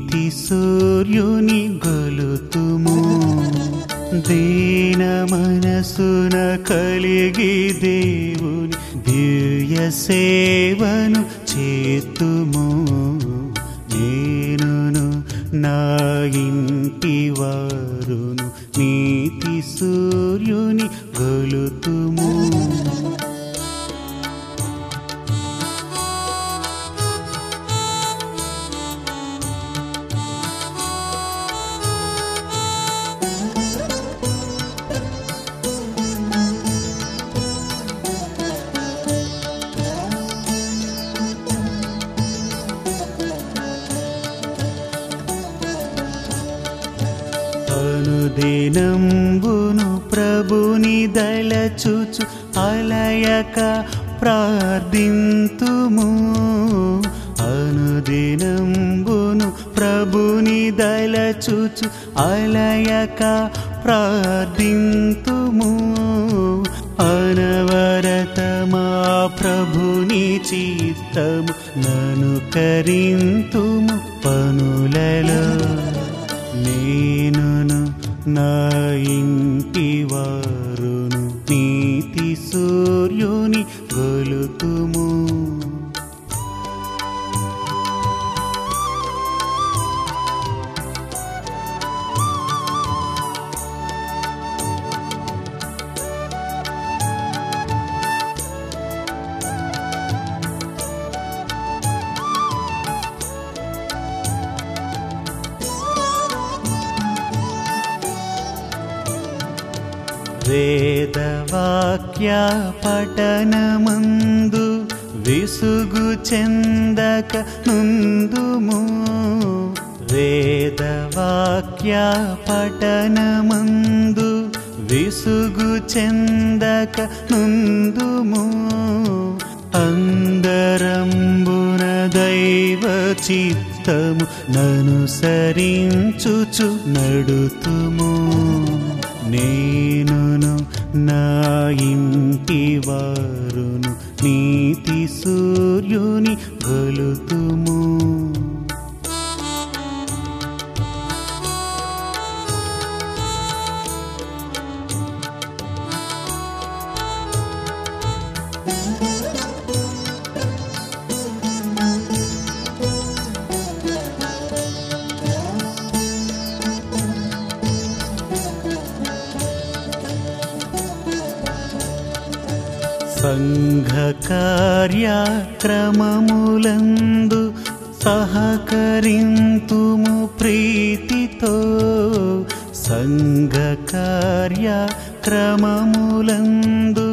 నీతి సూర్యుని గొలుతుము దీన మనసున కలిగి దేవుని దివ్య సేవను చేతుము నేనును నా ఇంటి వారును నీతి సూర్యుని గొలుతుము అనుదినంబును ప్రభుని దళచుచు అలయక ప్రార్థింతుము అనుదినంబును ప్రభుని దళచుచు అలయక ప్రార్థింతుము అనవరతమా ప్రభుని చిత్తము నను కరింతుము పనులలో నేనును నా ఇంటి వారును నీతి సూర్యుని గొలుతుము వేదవాక్య పఠనమందు విసుగు చెందక నుందుము వేదవాక్య పఠనమందు విసుగు చెందక నుందుము అందరంబున దైవ చిత్తము నను సరించుచు నడుతుము నేనును నా ఇంటి వారును నీతి సూర్యుని గొలుతుము సంఘ కార్యక్రమములందు సహకరింతుము ప్రీతితో సంఘ కార్యక్రమములందు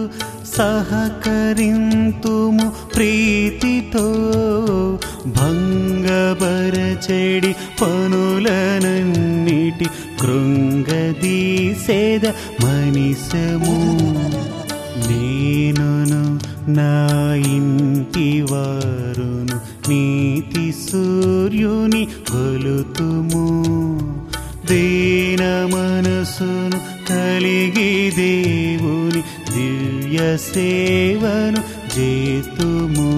సహకరింతుము ప్రీతితో భంగబరచెడి పనులనన్నిటి కృంగదీసేద మనిషము నేనును నా ఇంటి వారును నీతి సూర్యుని గొలుతుము దీన మనసును కలిగి దేవుని దివ్య సేవను చేతుము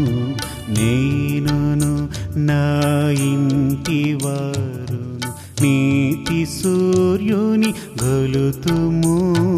నేనును నా ఇంటి వారును నీతి సూర్యుని గొలుతుము